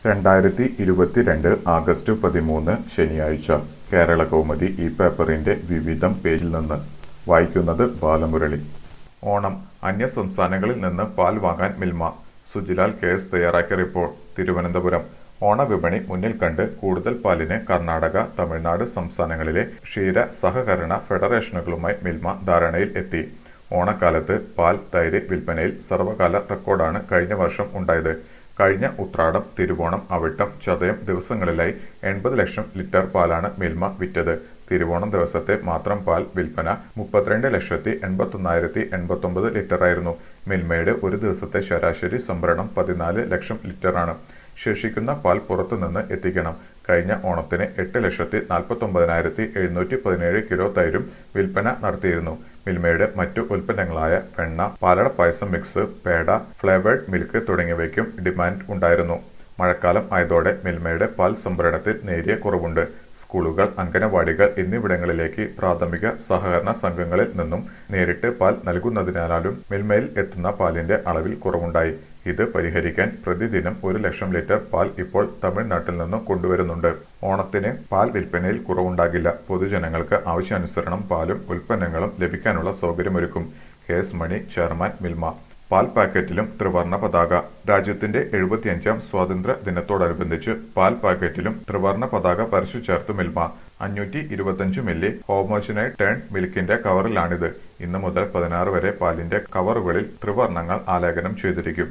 രണ്ടായിരത്തി ഇരുപത്തിരണ്ട് ആഗസ്റ്റ് പതിമൂന്ന് ശനിയാഴ്ച കേരള കൗമുദി ഈ പേപ്പറിന്റെ വിവിധം പേജിൽ നിന്ന് വായിക്കുന്നത് ബാലമുരളി ഓണം അന്യ സംസ്ഥാനങ്ങളിൽ നിന്ന് പാൽ വാങ്ങാൻ മിൽമ സുജിലാൽ കേസ് തയ്യാറാക്കിയ റിപ്പോർട്ട് തിരുവനന്തപുരം ഓണവിപണി മുന്നിൽ കണ്ട് കൂടുതൽ പാലിന് കർണാടക തമിഴ്നാട് സംസ്ഥാനങ്ങളിലെ ക്ഷീര സഹകരണ ഫെഡറേഷനുകളുമായി മിൽമ ധാരണയിൽ എത്തി ഓണക്കാലത്ത് പാൽ തൈര് വിൽപ്പനയിൽ സർവകാല റെക്കോർഡാണ് കഴിഞ്ഞ വർഷം ഉണ്ടായത് കഴിഞ്ഞ ഉത്രാടം തിരുവോണം അവിട്ടം ചതയം ദിവസങ്ങളിലായി എൺപത് ലക്ഷം ലിറ്റർ പാലാണ് മിൽമ വിറ്റത് തിരുവോണം ദിവസത്തെ മാത്രം പാൽ വിൽപ്പന മുപ്പത്തിരണ്ട് ലക്ഷത്തി എൺപത്തൊന്നായിരത്തി എൺപത്തൊമ്പത് ലിറ്ററായിരുന്നു മിൽമയുടെ ഒരു ദിവസത്തെ ശരാശരി സംഭരണം പതിനാല് ലക്ഷം ലിറ്ററാണ് ശേഷിക്കുന്ന പാൽ പുറത്തുനിന്ന് എത്തിക്കണം കഴിഞ്ഞ ഓണത്തിന് എട്ട് ലക്ഷത്തി നാൽപ്പത്തൊമ്പതിനായിരത്തി എഴുന്നൂറ്റി പതിനേഴ് കിലോ തൈരും വിൽപ്പന നടത്തിയിരുന്നു മിൽമയുടെ മറ്റു ഉൽപ്പന്നങ്ങളായ വെണ്ണ പാലട പായസം മിക്സ് പേട ഫ്ലേവേർഡ് മിൽക്ക് തുടങ്ങിയവയ്ക്കും ഡിമാൻഡ് ഉണ്ടായിരുന്നു മഴക്കാലം ആയതോടെ മിൽമയുടെ പാൽ സംഭരണത്തിൽ നേരിയ കുറവുണ്ട് സ്കൂളുകൾ അംഗനവാടികൾ എന്നിവിടങ്ങളിലേക്ക് പ്രാഥമിക സഹകരണ സംഘങ്ങളിൽ നിന്നും നേരിട്ട് പാൽ നൽകുന്നതിനാലും മിൽമയിൽ എത്തുന്ന പാലിന്റെ അളവിൽ കുറവുണ്ടായി ഇത് പരിഹരിക്കാൻ പ്രതിദിനം ഒരു ലക്ഷം ലിറ്റർ പാൽ ഇപ്പോൾ തമിഴ്നാട്ടിൽ നിന്നും കൊണ്ടുവരുന്നുണ്ട് ഓണത്തിന് പാൽ വിൽപ്പനയിൽ കുറവുണ്ടാകില്ല പൊതുജനങ്ങൾക്ക് ആവശ്യാനുസരണം പാലും ഉൽപ്പന്നങ്ങളും ലഭിക്കാനുള്ള സൗകര്യമൊരുക്കും K S Mani chairman Milma പാൽ പാക്കറ്റിലും ത്രിവർണ പതാക രാജ്യത്തിന്റെ എഴുപത്തിയഞ്ചാം സ്വാതന്ത്ര്യ ദിനത്തോടനുബന്ധിച്ച് പാൽ പാക്കറ്റിലും ത്രിവർണ പതാക വരച്ചു ചേർത്ത് മിൽമ അഞ്ഞൂറ്റി ഇരുപത്തിയഞ്ച് മില്ലി ഹോമോജനൈഡ് ടേൺ മിൽക്കിന്റെ കവറിലാണിത് ഇന്നു മുതൽ പതിനാറ് വരെ പാലിന്റെ കവറുകളിൽ ത്രിവർണങ്ങൾ ആലേഖനം ചെയ്തിരിക്കും